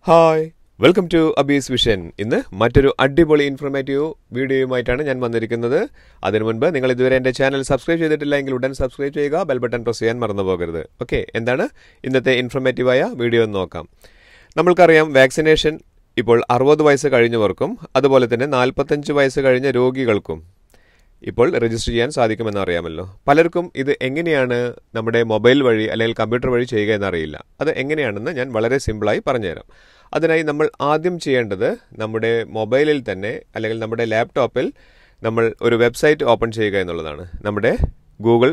hi welcome to Abee's vision ഇന്ന് മറ്റൊരു അടിപൊളി ഇൻഫർമേറ്റീവ് വീഡിയോയുമായിട്ടാണ് ഞാൻ വന്നിരിക്കുന്നത് അതിനു മുൻപ് നിങ്ങൾ ഇതുവരെ എൻ്റെ ചാനൽ സബ്സ്ക്രൈബ് ചെയ്തിട്ടില്ല എങ്കിൽ ഉടൻ സബ്സ്ക്രൈബ് ചെയ്യുക ബെൽ ബട്ടൺ പ്രസ് ചെയ്യാൻ മറന്നു പോകരുത് ഓക്കെ എന്താണ് ഇന്നത്തെ ഇൻഫർമേറ്റീവായ വീഡിയോ എന്ന് നോക്കാം നമ്മൾക്കറിയാം വാക്സിനേഷൻ ഇപ്പോൾ അറുപത് വയസ്സ് കഴിഞ്ഞവർക്കും അതുപോലെ തന്നെ നാൽപ്പത്തഞ്ച് വയസ്സ് കഴിഞ്ഞ രോഗികൾക്കും ഇപ്പോൾ രജിസ്റ്റർ ചെയ്യാൻ സാധിക്കുമെന്ന് അറിയാമല്ലോ പലർക്കും ഇത് എങ്ങനെയാണ് നമ്മുടെ മൊബൈൽ വഴി അല്ലെങ്കിൽ കമ്പ്യൂട്ടർ വഴി ചെയ്യുക എന്നറിയില്ല അത് എങ്ങനെയാണെന്ന് ഞാൻ വളരെ സിമ്പിളായി പറഞ്ഞുതരാം അതിനായി നമ്മൾ ആദ്യം ചെയ്യേണ്ടത് നമ്മുടെ മൊബൈലിൽ തന്നെ അല്ലെങ്കിൽ നമ്മുടെ ലാപ്ടോപ്പിൽ നമ്മൾ ഒരു വെബ്സൈറ്റ് ഓപ്പൺ ചെയ്യുക എന്നുള്ളതാണ് നമ്മുടെ ഗൂഗിൾ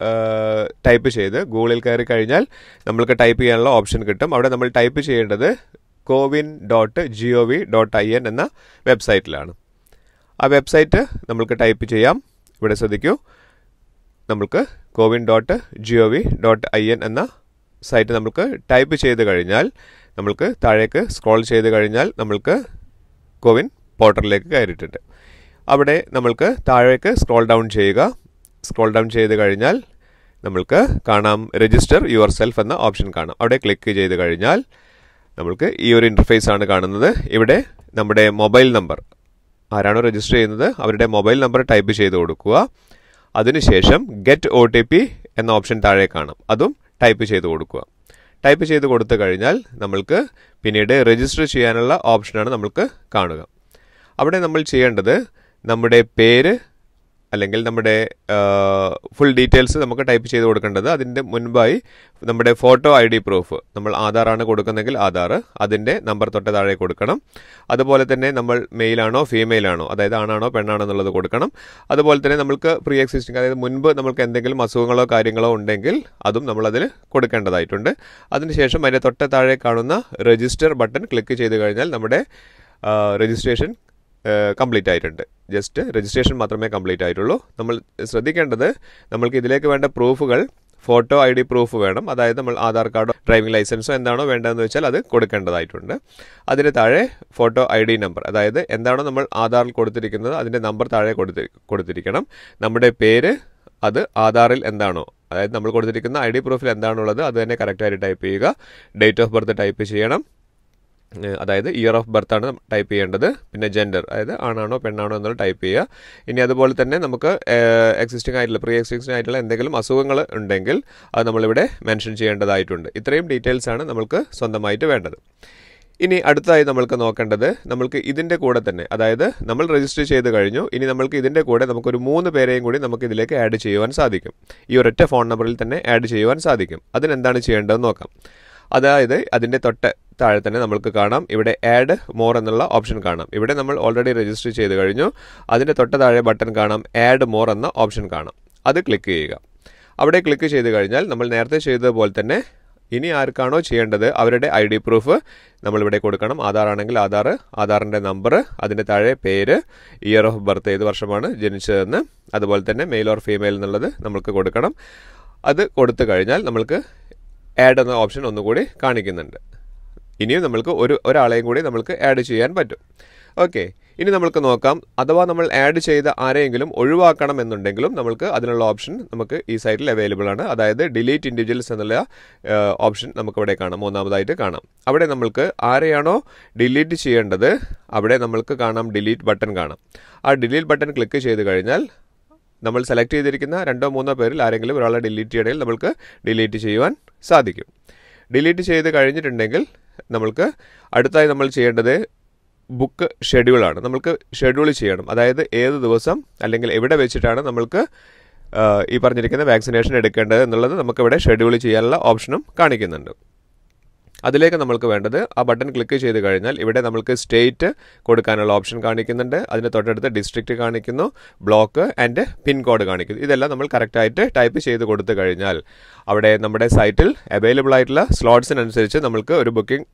ടൈപ്പ് ചെയ്ത് ഗൂഗിളിൽ കയറി കഴിഞ്ഞാൽ നമ്മൾക്ക് ടൈപ്പ് ചെയ്യാനുള്ള ഓപ്ഷൻ കിട്ടും അവിടെ നമ്മൾ ടൈപ്പ് ചെയ്യേണ്ടത് CoWIN dot G O V dot I N എന്ന വെബ്സൈറ്റിലാണ് ആ വെബ്സൈറ്റ് നമുക്ക് ടൈപ്പ് ചെയ്യാം ഇവിടെ ശ്രദ്ധിക്കൂ നമുക്ക് CoWIN dot G O V dot I N എന്ന സൈറ്റ് നമുക്ക് ടൈപ്പ് ചെയ്ത് കഴിഞ്ഞാൽ നമ്മൾക്ക് താഴേക്ക് സ്ക്രോൾ ചെയ്ത് കഴിഞ്ഞാൽ നമ്മൾക്ക് കോവിൻ പോർട്ടലിലേക്ക് കയറിയിട്ടുണ്ട് അവിടെ നമ്മൾക്ക് താഴേക്ക് സ്ക്രോൾ ഡൗൺ ചെയ്യുക സ്ക്രോൾ ഡൗൺ ചെയ്ത് കഴിഞ്ഞാൽ നമ്മൾക്ക് കാണാം രജിസ്റ്റർ യുവർ സെൽഫ് എന്ന ഓപ്ഷൻ കാണാം അവിടെ ക്ലിക്ക് ചെയ്ത് കഴിഞ്ഞാൽ നമ്മൾക്ക് ഈ ഒരു ഇൻ്റർഫേസ് ആണ് കാണുന്നത് ഇവിടെ നമ്മുടെ മൊബൈൽ നമ്പർ ആരാണോ രജിസ്റ്റർ ചെയ്യുന്നത് അവരുടെ മൊബൈൽ നമ്പർ ടൈപ്പ് ചെയ്ത് കൊടുക്കുക അതിനുശേഷം ഗെറ്റ് ഒ ടി പി എന്ന ഓപ്ഷൻ താഴെ കാണാം അതും ടൈപ്പ് ചെയ്ത് കൊടുക്കുക ടൈപ്പ് ചെയ്ത് കൊടുത്തു കഴിഞ്ഞാൽ നമ്മൾക്ക് പിന്നീട് രജിസ്റ്റർ ചെയ്യാനുള്ള ഓപ്ഷനാണ് നമ്മൾക്ക് കാണുക അവിടെ നമ്മൾ ചെയ്യേണ്ടത് നമ്മുടെ പേര് അല്ലെങ്കിൽ നമ്മുടെ ഫുൾ ഡീറ്റെയിൽസ് നമുക്ക് ടൈപ്പ് ചെയ്ത് കൊടുക്കേണ്ടത് അതിൻ്റെ മുൻപായി നമ്മുടെ ഫോട്ടോ ഐ ഡി പ്രൂഫ് നമ്മൾ ആധാറാണ് കൊടുക്കുന്നതെങ്കിൽ ആധാർ അതിൻ്റെ നമ്പർ തൊട്ട് താഴെ കൊടുക്കണം അതുപോലെ തന്നെ നമ്മൾ മെയിലാണോ ഫീമെയിലാണോ അതായത് ആണാണോ പെണ്ണാണോ എന്നുള്ളത് കൊടുക്കണം അതുപോലെ തന്നെ നമുക്ക് പ്രീ എക്സിസ്റ്റിംഗ് അതായത് മുൻപ് നമുക്ക് എന്തെങ്കിലും അസുഖങ്ങളോ കാര്യങ്ങളോ ഉണ്ടെങ്കിൽ അതും നമ്മളതിൽ കൊടുക്കേണ്ടതായിട്ടുണ്ട് അതിനുശേഷം അതിൻ്റെ തൊട്ട് താഴെ കാണുന്ന രജിസ്റ്റർ ബട്ടൺ ക്ലിക്ക് ചെയ്ത് കഴിഞ്ഞാൽ നമ്മുടെ രജിസ്ട്രേഷൻ കംപ്ലീറ്റ് ആയിട്ടുണ്ട് ജസ്റ്റ് രജിസ്ട്രേഷൻ മാത്രമേ കംപ്ലീറ്റ് ആയിട്ടുള്ളൂ നമ്മൾ ശ്രദ്ധിക്കേണ്ടത് നമ്മൾക്ക് ഇതിലേക്ക് വേണ്ട പ്രൂഫുകൾ ഫോട്ടോ ഐ ഡി പ്രൂഫ് വേണം അതായത് നമ്മൾ ആധാർ കാർഡോ ഡ്രൈവിംഗ് ലൈസൻസോ എന്താണോ വേണ്ടതെന്ന് വെച്ചാൽ അത് കൊടുക്കേണ്ടതായിട്ടുണ്ട് അതിന് താഴെ ഫോട്ടോ ഐ ഡി നമ്പർ അതായത് എന്താണോ നമ്മൾ ആധാറിൽ കൊടുത്തിരിക്കുന്നത് അതിൻ്റെ നമ്പർ താഴെ കൊടുത്തി കൊടുത്തിരിക്കണം നമ്മുടെ പേര് അത് ആധാറിൽ എന്താണോ അതായത് നമ്മൾ കൊടുത്തിരിക്കുന്ന ഐ ഡി പ്രൂഫിൽ എന്താണുള്ളത് അത് തന്നെ കറക്റ്റായിട്ട് ടൈപ്പ് ചെയ്യുക ഡേറ്റ് ഓഫ് ബർത്ത് ടൈപ്പ് ചെയ്യണം അതായത് ഇയർ ഓഫ് ബർത്ത് ആണ് ടൈപ്പ് ചെയ്യേണ്ടത് പിന്നെ ജെൻഡർ അതായത് ആണാണോ പെണ്ണാണോ എന്നുള്ളത് ടൈപ്പ് ചെയ്യുക ഇനി അതുപോലെ തന്നെ നമുക്ക് എക്സിസ്റ്റിംഗ് ആയിട്ടുള്ള പ്രീ എക്സിസ്റ്റിംഗ് ആയിട്ടുള്ള എന്തെങ്കിലും അസുഖങ്ങൾ ഉണ്ടെങ്കിൽ അത് നമ്മളിവിടെ മെൻഷൻ ചെയ്യേണ്ടതായിട്ടുണ്ട് ഇത്രയും ഡീറ്റെയിൽസ് ആണ് നമ്മൾക്ക് സ്വന്തമായിട്ട് വേണ്ടത് ഇനി അടുത്തതായി നമ്മൾക്ക് നോക്കേണ്ടത് നമ്മൾക്ക് ഇതിൻ്റെ കൂടെ തന്നെ അതായത് നമ്മൾ രജിസ്റ്റർ ചെയ്ത് കഴിഞ്ഞു ഇനി നമ്മൾക്ക് ഇതിൻ്റെ കൂടെ നമുക്കൊരു മൂന്ന് പേരെയും കൂടി നമുക്ക് ഇതിലേക്ക് ആഡ് ചെയ്യുവാൻ സാധിക്കും ഈ ഒരൊറ്റ ഫോൺ നമ്പറിൽ തന്നെ ആഡ് ചെയ്യുവാൻ സാധിക്കും അതിനെന്താണ് ചെയ്യേണ്ടതെന്ന് നോക്കാം അതായത് അതിൻ്റെ തൊട്ട് താഴെ തന്നെ നമുക്ക് കാണാം ഇവിടെ ആഡ് മോർ എന്നുള്ള ഓപ്ഷൻ കാണാം ഇവിടെ നമ്മൾ ഓൾറെഡി രജിസ്റ്റർ ചെയ്ത് കഴിഞ്ഞു അതിൻ്റെ തൊട്ട് താഴെ ബട്ടൺ കാണാം ആഡ് മോർ എന്ന ഓപ്ഷൻ കാണാം അത് ക്ലിക്ക് ചെയ്യുക അവിടെ ക്ലിക്ക് ചെയ്ത് കഴിഞ്ഞാൽ നമ്മൾ നേരത്തെ ചെയ്തതുപോലെ തന്നെ ഇനി ആർക്കാണോ ചെയ്യേണ്ടത് അവരുടെ ഐ ഡി പ്രൂഫ് നമ്മളിവിടെ കൊടുക്കണം ആധാർ ആണെങ്കിൽ ആധാർ ആധാറിൻ്റെ നമ്പർ അതിൻ്റെ താഴെ പേര് ഇയർ ഓഫ് ബർത്ത് ഏത് വർഷമാണ് ജനിച്ചതെന്ന് അതുപോലെ തന്നെ മെയിൽ ഓർ ഫീമെയിൽ എന്നുള്ളത് നമുക്ക് കൊടുക്കണം അത് കൊടുത്തു കഴിഞ്ഞാൽ നമ്മൾക്ക് ആഡ് എന്ന ഓപ്ഷൻ ഒന്നുകൂടി കാണിക്കുന്നുണ്ട് ഇനിയും നമ്മൾക്ക് ഒരു ഒരാളെയും കൂടി നമുക്ക് ആഡ് ചെയ്യാൻ പറ്റും ഓക്കെ ഇനി നമുക്ക് നോക്കാം അഥവാ നമ്മൾ ആഡ് ചെയ്ത ആരെയെങ്കിലും ഒഴിവാക്കണം എന്നുണ്ടെങ്കിലും നമുക്ക് അതിനുള്ള ഓപ്ഷൻ നമുക്ക് ഈ സൈറ്റിൽ അവൈലബിൾ ആണ് അതായത് ഡിലീറ്റ് ഇൻഡിവിജ്വൽസ് എന്നുള്ള ഓപ്ഷൻ നമുക്കിവിടെ കാണാം മൂന്നാമതായിട്ട് കാണാം അവിടെ നമ്മൾക്ക് ആരെയാണോ ഡിലീറ്റ് ചെയ്യേണ്ടത് അവിടെ നമ്മൾക്ക് കാണാം ഡിലീറ്റ് ബട്ടൺ കാണാം ആ ഡിലീറ്റ് ബട്ടൺ ക്ലിക്ക് ചെയ്ത് കഴിഞ്ഞാൽ നമ്മൾ സെലക്ട് ചെയ്തിരിക്കുന്ന രണ്ടോ മൂന്നോ പേരിൽ ആരെങ്കിലും ഒരാളെ ഡിലീറ്റ് ചെയ്യണമെങ്കിൽ നമ്മൾക്ക് ഡിലീറ്റ് ചെയ്യുവാൻ സാധിക്കും ഡിലീറ്റ് ചെയ്ത് കഴിഞ്ഞിട്ടുണ്ടെങ്കിൽ നമ്മൾക്ക് അടുത്തായി നമ്മൾ ചെയ്യേണ്ടത് ബുക്ക് ഷെഡ്യൂളാണ് നമ്മൾക്ക് ഷെഡ്യൂൾ ചെയ്യണം അതായത് ഏത് ദിവസം അല്ലെങ്കിൽ എവിടെ വെച്ചിട്ടാണ് നമ്മൾക്ക് ഈ പറഞ്ഞിരിക്കുന്ന വാക്സിനേഷൻ എടുക്കേണ്ടത് എന്നുള്ളത് നമുക്കിവിടെ ഷെഡ്യൂൾ ചെയ്യാനുള്ള ഓപ്ഷനും കാണിക്കുന്നുണ്ട് അതിലേക്ക് നമ്മൾക്ക് വേണ്ടത് ആ ബട്ടൺ ക്ലിക്ക് ചെയ്ത് കഴിഞ്ഞാൽ ഇവിടെ നമുക്ക് സ്റ്റേറ്റ് കൊടുക്കാനുള്ള ഓപ്ഷൻ കാണിക്കുന്നുണ്ട് അതിന് തൊട്ടടുത്ത് ഡിസ്ട്രിക്റ്റ് കാണിക്കുന്നു ബ്ലോക്ക് ആൻഡ് പിൻ കോഡ് കാണിക്കുന്നു ഇതെല്ലാം നമ്മൾ കറക്റ്റായിട്ട് ടൈപ്പ് ചെയ്ത് കൊടുത്തു കഴിഞ്ഞാൽ അവിടെ നമ്മുടെ സൈറ്റിൽ അവൈലബിൾ ആയിട്ടുള്ള സ്ലോട്ട്സിനനുസരിച്ച് നമുക്ക് ഒരു ബുക്കിംഗ്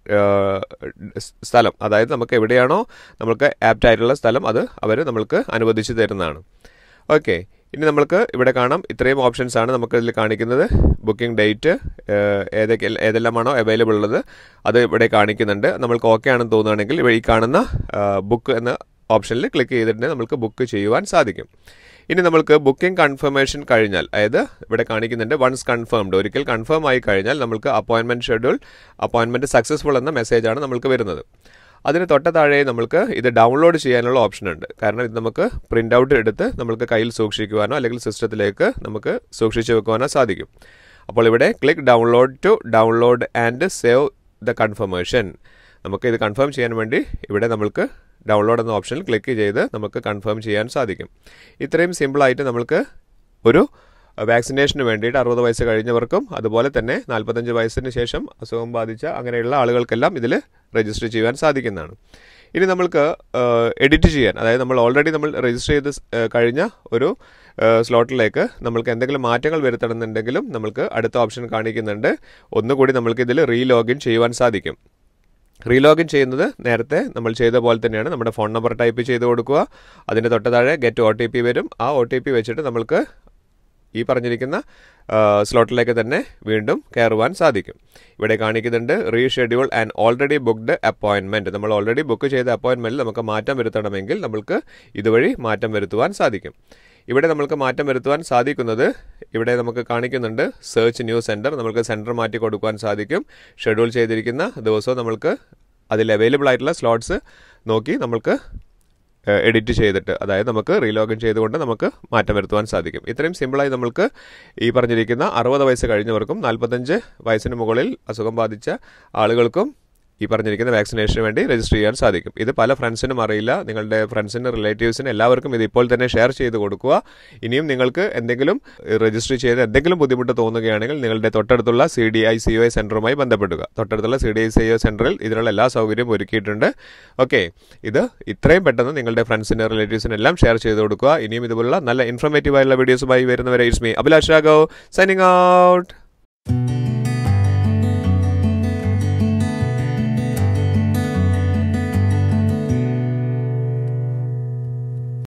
സ്ഥലം അതായത് നമുക്ക് എവിടെയാണോ നമുക്ക് ആപ്റ്റ് ആയിട്ടുള്ള സ്ഥലം അത് അവർ നമ്മൾക്ക് അനുവദിച്ചു തരുന്നതാണ് ഓക്കെ ഇനി നമ്മൾക്ക് ഇവിടെ കാണാം ഇത്രയും ഓപ്ഷൻസ് ആണ് നമുക്ക് ഇതിൽ കാണിക്കുന്നത് ബുക്കിംഗ് ഡേറ്റ് ഏതൊക്കെ ഏതെല്ലാമാണോ അവൈലബിൾ ഉള്ളത് അത് ഇവിടെ കാണിക്കുന്നുണ്ട് നമ്മൾക്ക് ഓക്കെ ആണെന്ന് തോന്നുകയാണെങ്കിൽ ഇവിടെ ഈ കാണുന്ന ബുക്ക് എന്ന ഓപ്ഷനിൽ ക്ലിക്ക് ചെയ്തിട്ടുണ്ടെങ്കിൽ നമുക്ക് ബുക്ക് ചെയ്യുവാൻ സാധിക്കും ഇനി നമ്മൾക്ക് ബുക്കിംഗ് കൺഫർമേഷൻ കഴിഞ്ഞാൽ അതായത് ഇവിടെ കാണിക്കുന്നുണ്ട് വൺസ് കൺഫേംഡ് ഒരിക്കൽ കൺഫേം ആയി കഴിഞ്ഞാൽ നമ്മൾക്ക് അപ്പോയിൻമെൻറ്റ് ഷെഡ്യൂൾ അപ്പോയിൻമെൻറ്റ് സക്സസ്ഫുൾ എന്ന മെസ്സേജാണ് നമ്മൾക്ക് വരുന്നത് അതിന് തൊട്ട താഴെ നമ്മൾക്ക് ഇത് ഡൗൺലോഡ് ചെയ്യാനുള്ള ഓപ്ഷൻ ഉണ്ട് കാരണം ഇത് നമുക്ക് പ്രിൻ്റ് ഔട്ട് എടുത്ത് നമുക്ക് കയ്യിൽ സൂക്ഷിക്കുവാനോ അല്ലെങ്കിൽ സിസ്റ്റത്തിലേക്ക് നമുക്ക് സൂക്ഷിച്ചു വെക്കുവാനോ സാധിക്കും അപ്പോൾ ഇവിടെ click download to download and save the confirmation നമുക്ക് ഇത് കൺഫേം ചെയ്യാൻ വേണ്ടി ഇവിടെ നമ്മൾക്ക് ഡൗൺലോഡ് എന്ന ഓപ്ഷനിൽ ക്ലിക്ക് ചെയ്ത് നമുക്ക് കൺഫേം ചെയ്യാൻ സാധിക്കും ഇത്രയും സിമ്പിളായിട്ട് നമ്മൾക്ക് ഒരു വാക്സിനേഷന് വേണ്ടിയിട്ട് അറുപത് വയസ്സ് കഴിഞ്ഞവർക്കും അതുപോലെ തന്നെ നാൽപ്പത്തഞ്ച് വയസ്സിന് ശേഷം അസുഖം ബാധിച്ച അങ്ങനെയുള്ള ആളുകൾക്കെല്ലാം ഇതിൽ രജിസ്റ്റർ ചെയ്യാൻ സാധിക്കുന്നതാണ് ഇനി നമ്മൾക്ക് എഡിറ്റ് ചെയ്യാൻ അതായത് നമ്മൾ ഓൾറെഡി നമ്മൾ രജിസ്റ്റർ ചെയ്ത് സ്- ഏഹ് കഴിഞ്ഞ ഒരു സ്ലോട്ടിലേക്ക് നമ്മൾക്ക് എന്തെങ്കിലും മാറ്റങ്ങൾ വരുത്തണമെന്നുണ്ടെങ്കിലും നമ്മൾക്ക് അടുത്ത ഓപ്ഷൻ കാണിക്കുന്നുണ്ട് ഒന്നുകൂടി നമ്മൾക്ക് ഇതിൽ റീലോഗിൻ ചെയ്യുവാൻ സാധിക്കും റീലോഗിൻ ചെയ്യുന്നത് നേരത്തെ നമ്മൾ ചെയ്ത പോലെ തന്നെയാണ് നമ്മുടെ ഫോൺ നമ്പർ ടൈപ്പ് ചെയ്ത് കൊടുക്കുക അതിൻ്റെ തൊട്ട് താഴെ ഗെറ്റ് ഒ ടി പി വരും ആ ഒ ടി പി വെച്ചിട്ട് നമ്മൾക്ക് ഈ പറഞ്ഞിരിക്കുന്ന സ്ലോട്ടിലേക്ക് തന്നെ വീണ്ടും കയറുവാൻ സാധിക്കും ഇവിടെ കാണിക്കുന്നുണ്ട് reschedule and already booked appointment നമ്മൾ ഓൾറെഡി ബുക്ക് ചെയ്ത അപ്പോയിൻമെൻറ്റിൽ നമുക്ക് മാറ്റം വരുത്തണമെങ്കിൽ നമ്മൾക്ക് ഇതുവഴി മാറ്റം വരുത്തുവാൻ സാധിക്കും ഇവിടെ നമുക്ക് മാറ്റം വരുത്തുവാൻ സാധിക്കുന്നത് ഇവിടെ നമുക്ക് കാണിക്കുന്നുണ്ട് സെർച്ച് ന്യൂ സെൻറ്റർ നമുക്ക് സെൻറ്റർ മാറ്റി കൊടുക്കുവാൻ സാധിക്കും ഷെഡ്യൂൾ ചെയ്തിരിക്കുന്ന ദിവസവും നമ്മൾക്ക് അതിൽ അവൈലബിൾ ആയിട്ടുള്ള സ്ലോട്ട്സ് നോക്കി നമ്മൾക്ക് എഡിറ്റ് ചെയ്തിട്ട് അതായത് നമുക്ക് റീലോഗിൻ ചെയ്തുകൊണ്ട് നമുക്ക് മാറ്റം വരുത്തുവാൻ സാധിക്കും ഇത്രയും സിമ്പിളായി നമ്മൾക്ക് ഈ പറഞ്ഞിരിക്കുന്ന അറുപത് വയസ്സ് കഴിഞ്ഞവർക്കും നാൽപ്പത്തഞ്ച് വയസ്സിന് മുകളിൽ അസുഖം ബാധിച്ച ആളുകൾക്കും ഈ പറഞ്ഞിരിക്കുന്ന വാക്സിനേഷന് വേണ്ടി രജിസ്റ്റർ ചെയ്യാൻ സാധിക്കും ഇത് പല ഫ്രണ്ട്സിനും അറിയില്ല നിങ്ങളുടെ ഫ്രണ്ട്സിന് റിലേറ്റീവ്സിന് എല്ലാവർക്കും ഇത് ഇപ്പോൾ തന്നെ ഷെയർ ചെയ്ത് കൊടുക്കുക ഇനിയും നിങ്ങൾക്ക് എന്തെങ്കിലും രജിസ്റ്റർ ചെയ്ത് എന്തെങ്കിലും ബുദ്ധിമുട്ട് തോന്നുകയാണെങ്കിൽ നിങ്ങളുടെ തൊട്ടടുത്തുള്ള C D I C O സെൻറ്ററുമായി ബന്ധപ്പെടുക തൊട്ടടുത്തുള്ള C D I C O സെൻറ്ററിൽ ഇതിനുള്ള എല്ലാ സൗകര്യവും ഒരുക്കിയിട്ടുണ്ട് ഓക്കെ ഇത് ഇത്രയും പെട്ടെന്ന് നിങ്ങളുടെ ഫ്രണ്ട്സിന് റിലേറ്റീവ്സിന് എല്ലാം ഷെയർ ചെയ്ത് കൊടുക്കുക ഇനിയും ഇതുപോലുള്ള നല്ല ഇൻഫോർമേറ്റീവ് ആയിട്ടുള്ള വീഡിയോസുമായി വരുന്നവരെ it's me Abhilash Raghav signing out